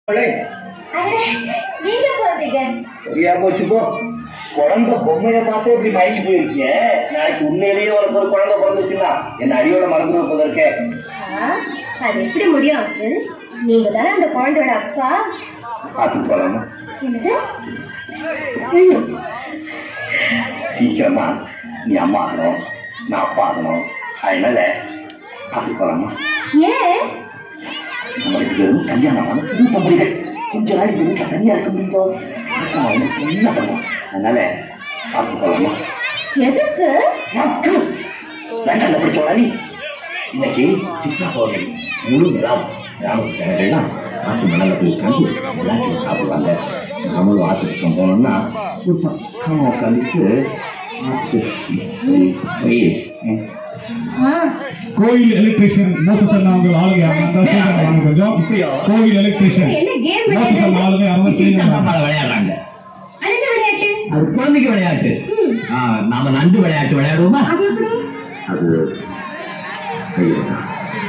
அவளே, அடடே, நீங்க போறீங்க சரியா போச்சு போ குழந்தை பொம்மையை பார்த்து இப்படி மயங்கி போயிருக்கீங்க நாளைக்கு உண்மையிலேயே உனக்கு ஒரு குழந்தை பிறந்துச்சுன்னா என்ன அடியோட மறந்து போதற்கே அது எப்படி முடியும் அங்கிள் நீங்க தானே அந்த குழந்தையோட அப்பா பார்த்து போலாமா என்னது ம், சீக்கிரமா நீ அம்மா ஆகணும் நான் அப்பா ஆகணும் அதனால பார்த்து போலாமா ஏன் நம்மளுக்கு வெறும் கல்யாணம் ஆன புது தம்பதிகள் கொஞ்ச நாளைக்கு வீட்டுல தனியா இருக்க முடியும் அப்பா வந்து என்ன பண்ணுவோம் அதனால பார்த்து போலாமா எதுக்கு வேண்டாம் பிடிச்சவளா நீ இன்னைக்கு சித்ரா பௌர்ணமி முழு விழாவும் கிராமத்து ஜனங்கள்லாம் ஆத்து மணல போய் உட்காந்து விளையாட்டு சாப்பிடுவாங்க நாமளும் ஆத்துக்கு போனோம்னா ஒரு பக்கம் உட்காந்துட்டு ஆத்து போய், போய், ம், ஆ, கோயில் எலக்ட்ரிஷியன் மோசசன் அவங்க ஆளுங்க யாருன்னா இருந்தா சீக்கிரம் வாங்க கொஞ்சம் இப்படியா? கோயில் எலக்ட்ரிஷியன் என்ன கேம் மோசசன் ஆளுங்க யாருன்னா சீக்கிரம் வாங்க. அம்மாவை விளையாடுறாங்க அது என்ன விளையாட்டு அது குழந்தைக்கு விளையாட்டு ஆ, நாம நண்டு விளையாட்டு விளையாடுவோமா அது எப்படி அது கையில்தான்.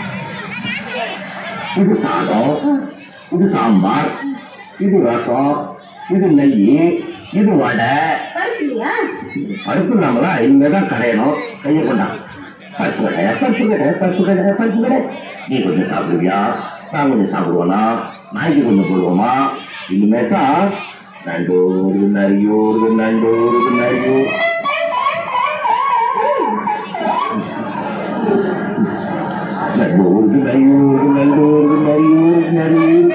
இது சாதம் இது சாம்பார் இது ரசம் இது நெய் இது வடை பரவாயில்லையா பருப்பு நாமளா இங்கதான் கடையணும் கையை கொண்டா பருப்பு கடை பருப்பு கடை பருப்பு கடை பருப்பு கடை நீ கொஞ்சம் சாப்பிடுவியா நான் கொஞ்சம் சாப்பிடுவோனா நாய்க்கு கொஞ்சம் போடுவோமா இனிமே தான் நண்டோரு நரியோரு நண்டோரு நரியோர் நண்டோரு நரியோரு நண்டோரு நரியோரு நரியோரு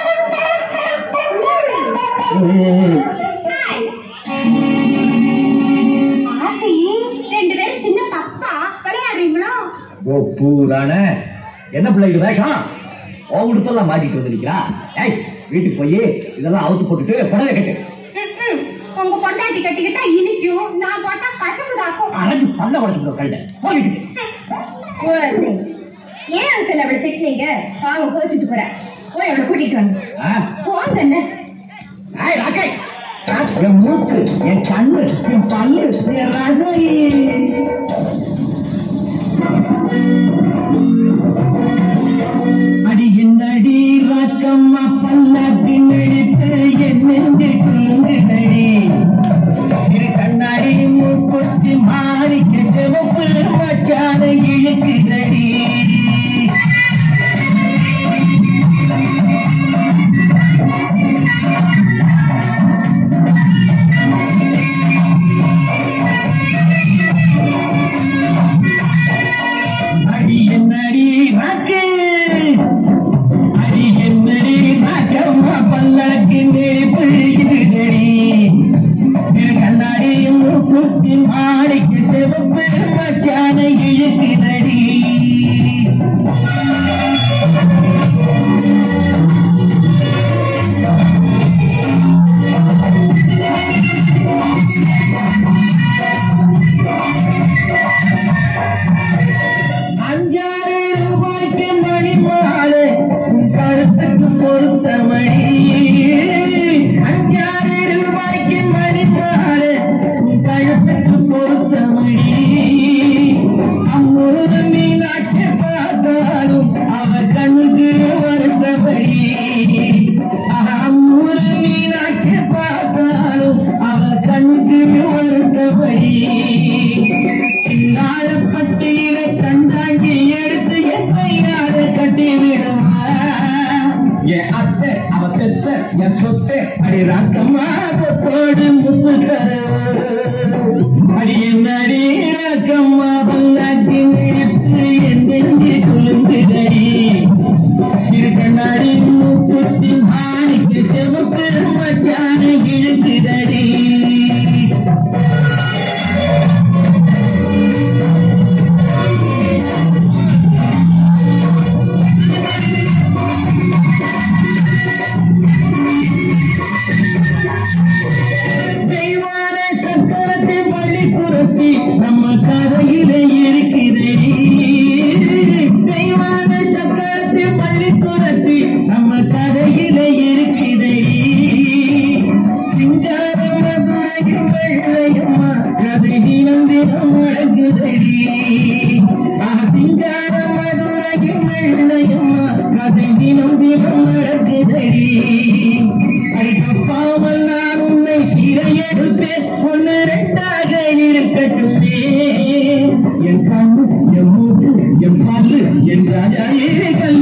ம். ஆசை ரெண்டு பேரும் சின்ன தப்பா விளையாடுறீங்களோ ஒப்பு தானே என்ன பிள்ளைக்கு வேஷம் உன் உடுப்பெல்லாம் மாட்டிட்டு வந்திருக்கிறா ஏய் வீட்டுக்கு போய் இதெல்லாம் அவுத்து போட்டுட்டு புடவை கட்டு ம், ம். உங்க பொண்டாட்டி கட்டிக்கிட்டா இனிக்கும் நான் போட்டா கசக்குதாக்கும் அரைஞ்சு பல்ல உடச்சு கல்ல போயிட்டு குழந்தை. ஏன் அங்கிள் அவளை திட்டினீங்க வாங்க கோச்சிட்டு போறேன் போய் அவளை கூட்டிட்டு வந்து போங்க என்ன ஏய் ராக்கை என் மூக்கு என் கண்ணு என் பல்லு என் ரசம் அடி என்னடி ரக்கம்மா பல்லத்தின் எழுத்து என்னென்று தூங்குதடி இரு கண்ணாடி மூக்குத்தி மாறி கெட்டவப்பு மச்சான இழுக்குதடி அடி என்னடி ராக்கு அடி என்னடி ராக்கம்மா பல்லக்கின் பிடிக்குதடி இரு கண்ணாடி மூக்குத்தி மாறி கெட்டவப்பு மச்சான இழுக்குதடி அஞ்சாறு ரூபாய்க்கு மணி மாலை உன் கழுத்துக்கு பொறுத்த மணி அஞ்சாறு ரூபாய்க்கு மணி மாலை உன் கழுத்துக்கு பொறுத்த மணி அம்மூரு மீனாட்சி பார்த்தாலும் அவ கண்ணுக்கு வருத்தபடி அம்மூரு மீனாட்சி பார்த்தாலும் அவ கண்ணுக்கு வருத்தபடி நாழப்பட்டியில கண்டாங்கி எடுத்து என் கையால கட்டி விடுவா என் அத்தை அவ செத்த என் சொத்தை அடி ராக்கம்மா சொத்தோடு முத்து தர அடி என்னடி ராக்கம்மா பல்லாட்டி நிறுத்து என் நெஞ்சு குலுங்குதடி இரு கண்ணாடி மூக்குத்தி மாணிக்கு செவப்பு மச்சான இழுக்குதடி தெய்வான சக்கரத்தை பள்ளி புரத்தி நம்ம கதையில் என் ராஜாயே கல்யாணம்